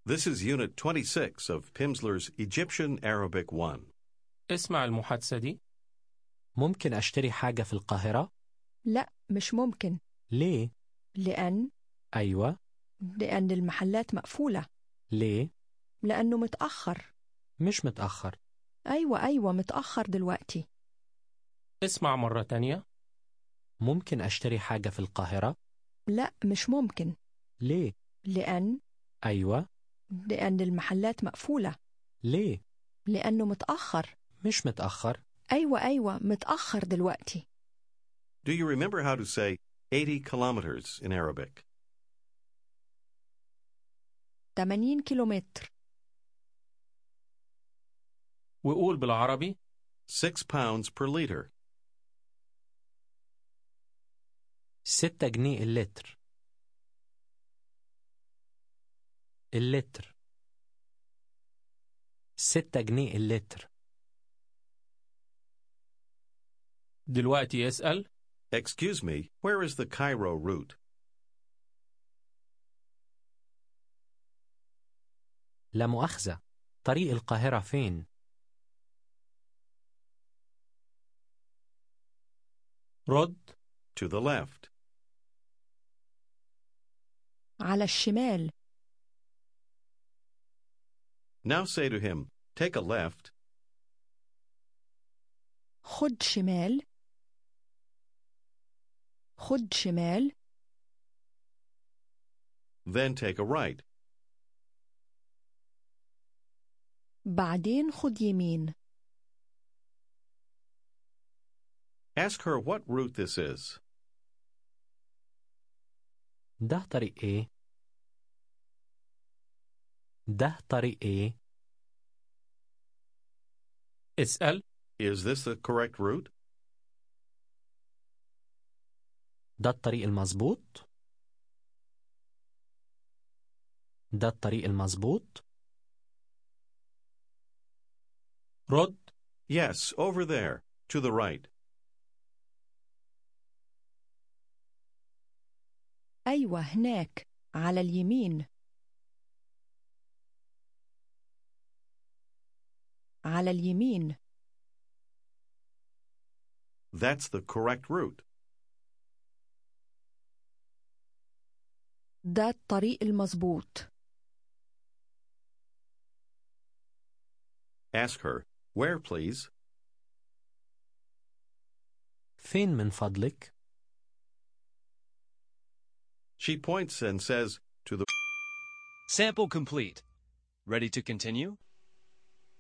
This is Unit 26 of Pimsleur's Egyptian Arabic 1. اسمع المحادثة دي ممكن أشتري حاجة في القاهرة؟ لا مش ممكن ليه؟ لأن أيوة لأن المحلات مقفولة ليه؟ لأنه متأخر مش متأخر أيوة أيوة متأخر دلوقتي اسمع مرة تانية ممكن أشتري حاجة في القاهرة؟ لا مش ممكن ليه؟ لأن أيوة لأن المحلات مقفولة ليه؟ لأنه متأخر مش متأخر أيوة أيوة متأخر دلوقتي Do you remember how to say 80 kilometers in Arabic? 80 كيلومتر وقول بالعربي 6 pounds per liter. ستة جنيه اللتر اللتر ستة جنيه اللتر دلوقتي اسأل Excuse me, where is the Cairo route? لا مؤاخذة طريق القاهرة فين؟ رد To the left. على الشمال Now say to him, take a left, خد شمال خد شمال then take a right. بعدين خد يمين Ask her what route this is. ده طريق إيه؟ ده طريق إيه؟ اسأل Is this the correct route? ده الطريق المظبوط؟ ده الطريق المظبوط؟ رد Yes, over there, to the right. أيوة هناك على اليمين على اليمين That's the correct route. ده الطريق المظبوط Ask her, where please? فين من فضلك؟ She points and says, to the Sample complete. Ready to continue?